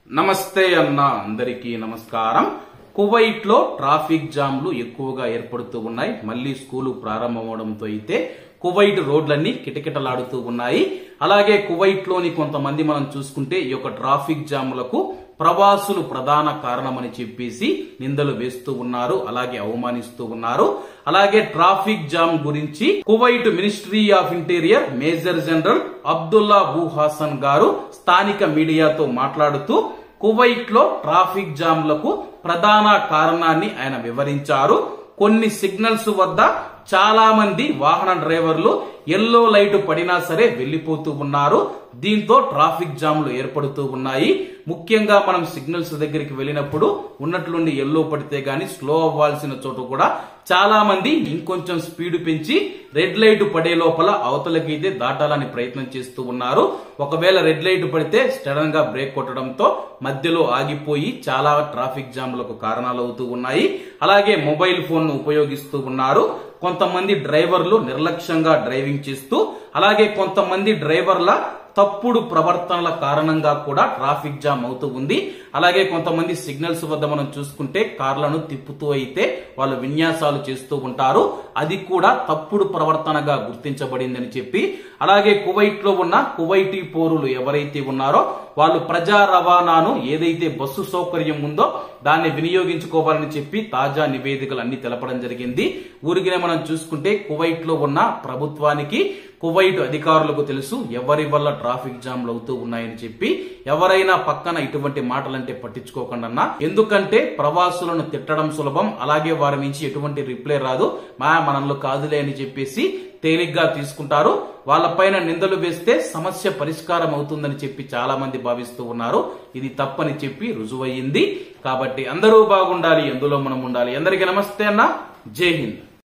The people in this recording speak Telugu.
నమస్తే అన్న అందరికీ నమస్కారం కువైట్ లో ట్రాఫిక్ జామ్లు ఎక్కువగా ఏర్పడుతూ ఉన్నాయి మళ్లీ స్కూలు ప్రారంభమవడంతో అయితే కువైట్ రోడ్లన్నీ కిటకిటలాడుతూ ఉన్నాయి అలాగే కువైట్ లోని కొంతమంది మనం చూసుకుంటే ఈ యొక్క ట్రాఫిక్ జాములకు ప్రవాసులు ప్రధాన కారణమని చెప్పేసి నిందలు వేస్తూ ఉన్నారు అలాగే అవమానిస్తూ ఉన్నారు అలాగే ట్రాఫిక్ జామ్ గురించి Kuwait ministry of interior major general Abdullah Bu Hassan గారు స్థానిక మీడియాతో మాట్లాడుతూ కువైట్ లో ట్రాఫిక్ జామ్లకు ప్రధాన కారణాన్ని ఆయన వివరించారు కొన్ని సిగ్నల్స్ వద్ద చాలా మంది వాహన డ్రైవర్లు ఎల్లో లైట్ పడినా సరే వెళ్లిపోతూ ఉన్నారు దీంతో ట్రాఫిక్ జామ్లు ఏర్పడుతూ ఉన్నాయి ముఖ్యంగా మనం సిగ్నల్స్ దగ్గరికి వెళ్ళినప్పుడు ఉన్నట్లుండి ఎల్లో పడితే గాని స్లో అవ్వాల్సిన చోట కూడా చాలా మంది ఇంకొంచెం స్పీడ్ పెంచి రెడ్ లైట్ పడే లోపల అవతలకైతే దాటాలని ప్రయత్నం చేస్తూ ఉన్నారు ఒకవేళ రెడ్ లైట్ పడితే సడన్ గా బ్రేక్ కొట్టడంతో మధ్యలో ఆగిపోయి చాలా ట్రాఫిక్ జామ్లకు కారణాలు అవుతూ ఉన్నాయి అలాగే మొబైల్ ఫోన్ ను ఉపయోగిస్తూ ఉన్నారు కొంతమంది డ్రైవర్లు నిర్లక్ష్యంగా డ్రైవింగ్ చేస్తూ అలాగే కొంతమంది డ్రైవర్ల తప్పుడు ప్రవర్తనల కారణంగా కూడా ట్రాఫిక్ జామ్ అవుతూ ఉంది అలాగే కొంతమంది సిగ్నల్స్ వద్ద మనం చూసుకుంటే కార్లను తిప్పుతూ అయితే వాళ్ళు విన్యాసాలు చేస్తూ ఉంటారు అది కూడా తప్పుడు ప్రవర్తనగా గుర్తించబడిందని చెప్పి అలాగే కువైట్ లో ఉన్న కువైటీ పౌరులు ఎవరైతే ఉన్నారో వాళ్ళు ప్రజా రవాణాను ఏదైతే బస్సు సౌకర్యం ఉందో దాన్ని వినియోగించుకోవాలని చెప్పి తాజా నివేదికలు అన్ని తెలపడం జరిగింది ఊరికినే మనం చూసుకుంటే కువైట్ లో ఉన్న ప్రభుత్వానికి కువైట్ అధికారులకు తెలుసు ఎవరి వల్ల ట్రాఫిక్ జామ్లు అవుతూ ఉన్నాయని చెప్పి ఎవరైనా పక్కన ఇటువంటి మాటలంటే పట్టించుకోకుండా ఎందుకంటే ప్రవాసులను తిట్టడం సులభం అలాగే వారి నుంచి ఎటువంటి రిప్లై రాదు మా మనలో కాదులే అని చెప్పేసి తేలిగ్గా తీసుకుంటారు వాళ్ళపైన నిందలు వేస్తే సమస్య పరిష్కారం అవుతుందని చెప్పి చాలా మంది భావిస్తూ ఉన్నారు ఇది తప్పని చెప్పి రుజువయ్యింది కాబట్టి అందరూ బాగుండాలి ఎందులో మనం ఉండాలి అందరికీ నమస్తే అన్న జై హింద్